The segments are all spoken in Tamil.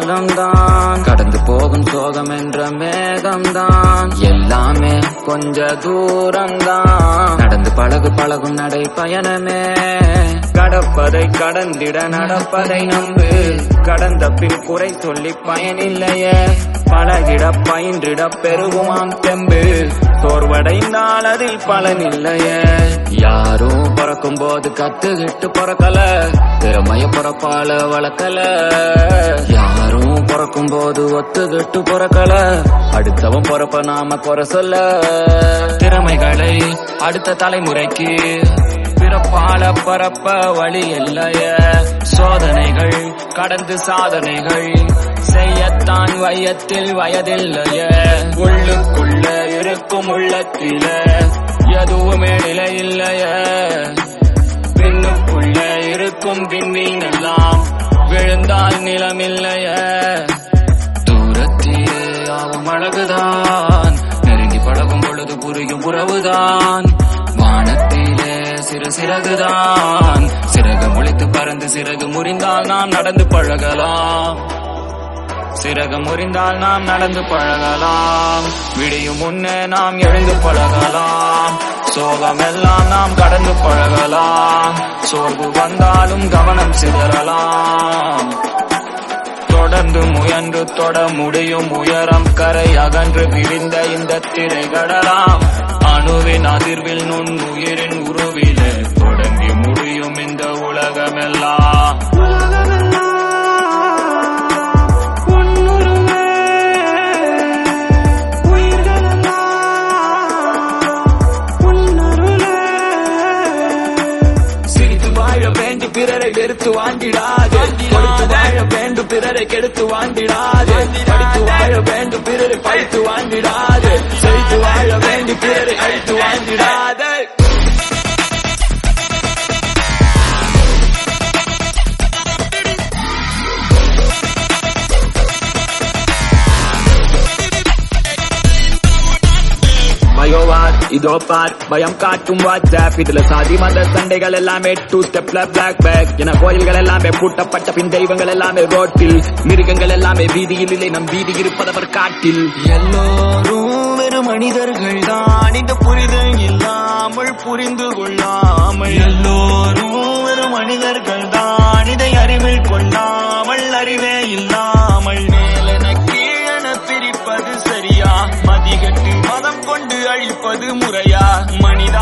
காலம்தான் கடந்து போகும் சோகம் என்ற மேகம்தான் எல்லாமே கொஞ்ச தூரம்தான் நடந்து பழகு பழகும் நடை பயணமே கடப்பதை கடந்திட நடப்பதை நம்பு கடந்த பின் குறை சொல்லி பயனில்லையே பழகிட பயின்றிட பெருகுமாம் தெம்பு சோர்வடைந்தால் அதில் பலனில்லையே யாரும் பிறக்கும் போது கத்துக்கிட்டு பிறக்கல திறமைய பிறப்பால வளர்க்கல யாரும் பிறக்கும் போது ஒத்துக்கிட்டு பிறக்கல அடுத்தவன் பிறப்ப நாம குறை சொல்ல திறமைகளை அடுத்த தலைமுறைக்கு பிறப்பால பரப்ப வழி இல்லைய சோதனைகள் கடந்து சாதனைகள் செய்யத்தான் வையத்தில் வயதில்லைய உள்ளுக்குள்ள இருக்கும் உள்ளத்தில எதுவுமே நிலை இல்லைய பின்னுக்குள்ள இருக்கும் விண்மீன் எல்லாம் விழுந்தால் நிலமில்லைய தூரத்திலே யாவும் அழகுதான் நெருங்கி பழகும் பொழுது புரியும் உறவுதான் வானத்திலே சிறு சிறகுதான் சிறகு முளைத்து பறந்து சிறகு முறிந்தால் நாம் நடந்து பழகலாம் சிறகு முறிந்தால் நாம் நடந்து பழகலாம் விடியும் முன்னே நாம் எழுந்து பழகலாம் சோகமெல்லாம் நாம் கடந்து பழகலாம் சோர்வு வந்தாலும் கவனம் சிதறலாம் தொடர்ந்து முயன்று தொட முடியும் உயரம் கரை அகன்று விரிந்த இந்த திரைகடலாம் அணுவின் அதிர்வில் நுண் உயிரின் உருவிலே தொடங்கி முடியும் இந்த உலகமெல்லாம் சிரித்து வாழ வேண்டி பிறரை வெறுத்து வாங்கிடாது கொடுத்து வாழ வேண்டும் பிறரை கெடுத்து வாங்கிடாது படித்து வாழ வேண்டும் பிறரை படித்து வாங்கிடாது செய்து வாழ வேண்டி பிறரை அழித்து வாங்கிடாது மயோவார் இதோ பார் பயம் காட்டும் வாட்ஸ்அப் இதுல சாதி மத சண்டைகள் எல்லாமே டூ ஸ்டெப்ல பிளாக் பேக் என கோயில்கள் எல்லாமே பூட்டப்பட்ட பின் தெய்வங்கள் எல்லாமே ரோட்டில் மிருகங்கள் எல்லாமே வீதியில் இல்லை நம் வீதி இருப்பதவர் காட்டில் எல்லோரும் வெறும் மனிதர்கள் தான் இந்த புரிதல் இல்லாமல் புரிந்து கொள்ளாமல் எல்லோரும் வெறும் மனிதர்கள் தான் இதை அறிவில் கொள்ளாமல் அறிவே இல்லாமல் மேலென கீழென பிரிப்பது சரியா மதிகட்டு மதம் கொண்டு அழிப்பது முறையா மனிதா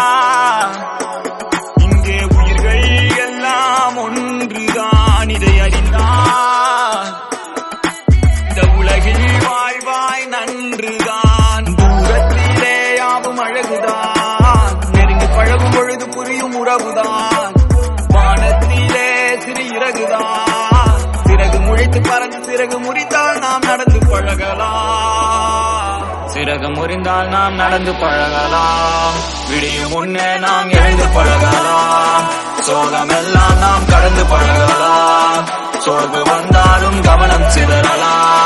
இங்கே உயிர்கள் எல்லாம் ஒன்றுதான் இதை அறிந்தார் இந்த உலகில் வாழ்வாய் நன்றுதான் தூரத்திலே யாவும் அழகுதான் நெருங்கி பழகும் பொழுது புரியும் உறவுதான் வானத்திலே சிறு இறகுதான் சிறகு முழித்து பறந்து சிறகு முறித்தால் நாம் நடந்து பழகலாம் சிறகு முறிந்தால் நாம் நடந்து பழகலாம் விடியும் முன்னே நாம் எழுந்து பழகலாம் சோகமெல்லாம் நாம் கடந்து பழகலாம் சோர்வு வந்தாலும் கவனம் சிதறலாம்